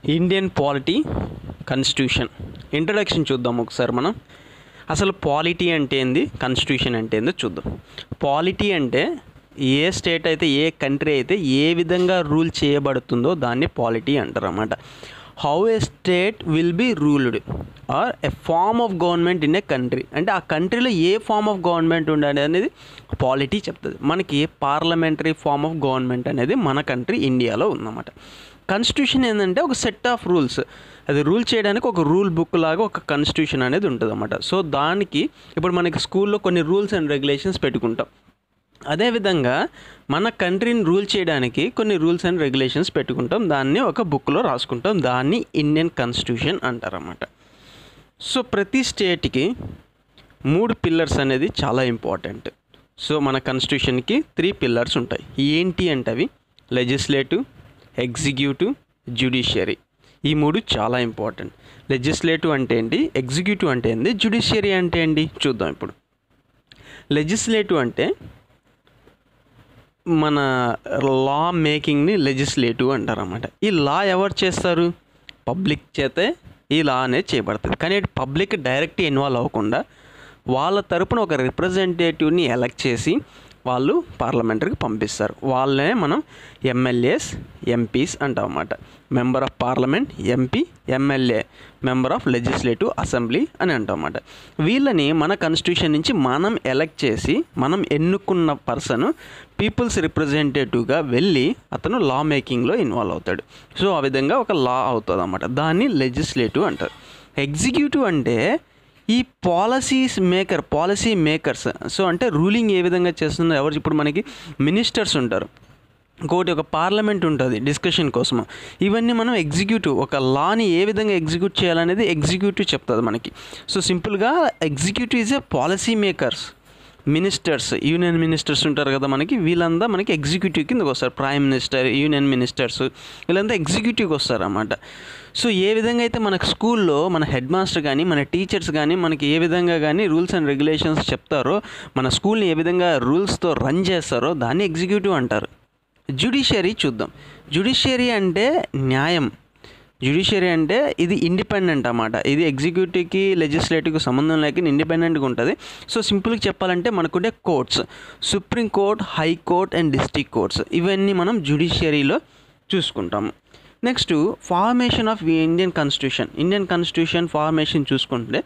Indian polity constitution introduction చూద్దాం ఒకసారి మనం అసలు పాలిటీ అంటే ఏంది కాన్స్టిట్యూషన్ అంటే ఏందో చూద్దాం పాలిటీ అంటే ఏ స్టేట్ అయితే ఏ కంట్రీ అయితే ఏ విధంగా రూల్ చేయబడుతుందో దాన్ని పాలిటీ అంటారు అన్నమాట how a state will be ruled or a form of government in a country అంటే ఆ కంట్రీలో ఏ ఫార్మ్ ఆఫ్ గవర్నమెంట్ ఉండాలి అనేది పాలిటీ చెప్తుంది మనకి పార్లమెంటరీ ఫార్మ్ ఆఫ్ గవర్నమెంట్ అనేది మన కంట్రీ ఇండియాలో ఉందన్నమాట కాన్స్టిట్యూషన్ ఏంటంటే ఒక సెట్ ఆఫ్ రూల్స్ అది రూల్ చేయడానికి ఒక రూల్ బుక్ లాగా ఒక కాన్స్టిట్యూషన్ అనేది ఉంటుంది అన్నమాట సో దానికి ఇప్పుడు మనకి స్కూల్లో కొన్ని రూల్స్ అండ్ రెగ్యులేషన్స్ పెట్టుకుంటాం అదేవిధంగా మన కంట్రీని రూల్ చేయడానికి కొన్ని రూల్స్ అండ్ రెగ్యులేషన్స్ పెట్టుకుంటాం దాన్ని ఒక బుక్లో రాసుకుంటాం దాన్ని ఇండియన్ కాన్స్టిట్యూషన్ అంటారన్నమాట సో ప్రతి స్టేట్కి మూడు పిల్లర్స్ అనేది చాలా ఇంపార్టెంట్ సో మన కాన్స్టిట్యూషన్కి త్రీ పిల్లర్స్ ఉంటాయి ఏంటి అంటే అవి లెజిస్లేటివ్ ఎగ్జిక్యూటివ్ జ్యుడిషియరీ ఈ మూడు చాలా ఇంపార్టెంట్ లెజిస్లేటివ్ అంటే ఏంటి ఎగ్జిక్యూటివ్ అంటే ఏంటి జ్యుడిషియరీ అంటే ఏంటి చూద్దాం ఇప్పుడు లెజిస్లేటివ్ అంటే మన లా మేకింగ్ని లెజిస్లేటివ్ అంటారు అన్నమాట ఈ లా ఎవరు చేస్తారు పబ్లిక్ చేతే ఈ లా అనేది చేయబడుతుంది కానీ పబ్లిక్ డైరెక్ట్ ఇన్వాల్వ్ అవ్వకుండా వాళ్ళ తరపున ఒక రిప్రజెంటేటివ్ని ఎలక్ట్ చేసి వాళ్ళు పార్లమెంటరీకి పంపిస్తారు వాళ్ళనే మనం ఎమ్మెల్యేస్ ఎంపీస్ అంటాం అన్నమాట member of parliament MP MLA member of legislative assembly అని అంటాం అన్నమాట వీళ్ళని మన కాన్స్టిట్యూషన్ నుంచి మనం ఎలక్ట్ చేసి మనం ఎన్నుకున్న పర్సన్ పీపుల్స్ రిప్రజెంటేటివ్గా వెళ్ళి అతను లా మేకింగ్లో ఇన్వాల్వ్ అవుతాడు సో ఆ విధంగా ఒక లా అవుతుంది అన్నమాట దాన్ని లెజిస్లేటివ్ అంటారు ఎగ్జిక్యూటివ్ అంటే ఈ policies maker policy makers so అంటే రూలింగ్ ఏ విధంగా చేస్తుందో ఎవరు ఇప్పుడు మనకి మినిస్టర్స్ ఉంటారు ఇంకోటి ఒక పార్లమెంట్ ఉంటుంది డిస్కషన్ కోసం ఇవన్నీ మనం ఎగ్జిక్యూటివ్ ఒక లాని ఏ విధంగా ఎగ్జిక్యూట్ చేయాలనేది ఎగ్జిక్యూటివ్ చెప్తుంది మనకి సో సింపుల్గా executive is a policy makers ministers union ministers ఉంటారు కదా మనకి వీళ్ళంతా మనకి ఎగ్జిక్యూటివ్ కిందకి వస్తారు ప్రైమ్ మినిస్టర్ యూనియన్ మినిస్టర్స్ వీళ్ళంతా ఎగ్జిక్యూటివ్కి వస్తారు అన్నమాట సో ఏ విధంగా అయితే మనకు స్కూల్లో మన హెడ్ మాస్టర్ కానీ మన టీచర్స్ కానీ మనకి ఏ విధంగా కానీ రూల్స్ అండ్ రెగ్యులేషన్స్ చెప్తారో మన స్కూల్ని ఏ విధంగా రూల్స్తో రన్ చేస్తారో దాన్ని ఎగ్జిక్యూటివ్ అంటారు జ్యుడిషియరీ చూద్దాం జ్యుడిషియరీ అంటే న్యాయం జ్యుడిషియరీ అంటే ఇది ఇండిపెండెంట్ అన్నమాట ఇది ఎగ్జిక్యూటివ్కి లెజిస్లేటివ్కి సంబంధం లేక ఇండిపెండెంట్గా ఉంటుంది సో సింపుల్గా చెప్పాలంటే మనకుండే courts supreme court high court and district courts ఇవన్నీ మనం జ్యుడిషియరీలో చూసుకుంటాము next formation of Indian constitution Indian constitution formation చూసుకుంటే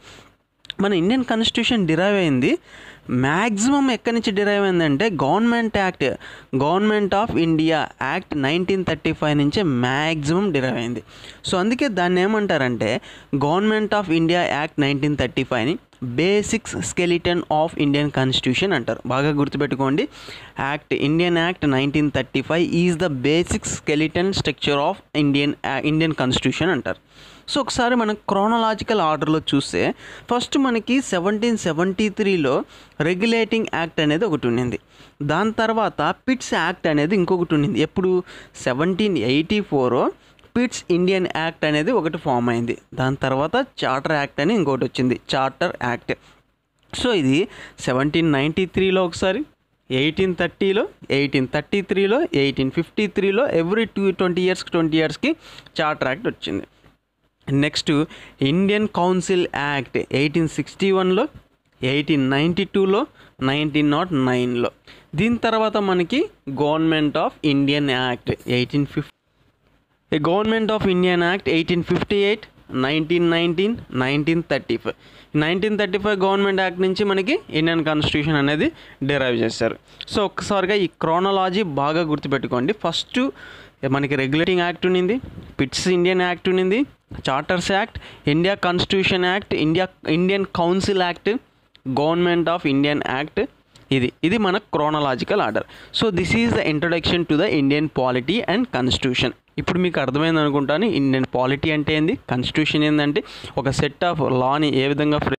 మన ఇండియన్ కాన్స్టిట్యూషన్ డిరైవ్ అయింది మ్యాక్సిమం ఎక్కడి నుంచి డిరైవ్ అయిందంటే government act government of India act nineteen thirty five నుంచే మ్యాక్సిమం డిరైవ్ అయింది సో అందుకే దాన్ని ఏమంటారంటే government of India act nineteen thirty ఫైవ్ని basics skeleton of Indian constitution అంటారు బాగా గుర్తుపెట్టుకోండి act Indian act nineteen thirty five is the basic skeleton structure of Indian Indian constitution అంటారు సో ఒకసారి మనం క్రోనలాజికల్ ఆర్డర్లో చూస్తే ఫస్ట్ మనకి సెవెంటీన్ సెవెంటీ త్రీలో రెగ్యులేటింగ్ యాక్ట్ అనేది ఒకటి ఉండింది దాని తర్వాత పిట్స్ యాక్ట్ అనేది ఇంకొకటి ఉండింది ఎప్పుడు seventeen eighty four Pitt's Indian act అనేది ఒకటి ఫామ్ అయింది దాని తర్వాత చార్టర్ యాక్ట్ అని ఇంకోటి వచ్చింది చార్టర్ యాక్ట్ సో ఇది సెవెంటీన్ నైంటీ త్రీలో ఒకసారి ఎయిటీన్ థర్టీలో ఎయిటీన్ థర్టీ త్రీలో ఎయిటీన్ ఫిఫ్టీ త్రీలో ఎవ్రీ టూ ట్వంటీ ఇయర్స్కి ట్వంటీ ఇయర్స్కి చార్టర్ యాక్ట్ వచ్చింది next Indian council act eighteen sixty వన్లో ఎయిటీన్ నైంటీ టూలో నైన్టీన్ నాట్ నైన్లో దీని తర్వాత మనకి government of Indian act eighteen fifty government of Indian act eighteen fifty eight nineteen nineteen nineteen thirty five nineteen thirty five government act నుంచి మనకి Indian constitution అనేది derive చేశారు సో ఒక్కసారిగా ఈ క్రోనలాజీ బాగా గుర్తుపెట్టుకోండి ఫస్ట్ మనకి రెగ్యులేటింగ్ యాక్ట్ ఉన్నింది పిట్స్ ఇండియన్ యాక్ట్ ఉన్నింది charters act India constitution act India Indian council act government of Indian act ఇది ఇది మన chronological order so this is the introduction to the Indian polity and constitution ఇప్పుడు మీకు అర్థమైంది అనుకుంటాను Indian polity అంటే ఏంది కాన్స్టిట్యూషన్ ఏంటంటే ఒక సెట్ ఆఫ్ లాని ఏ విధంగా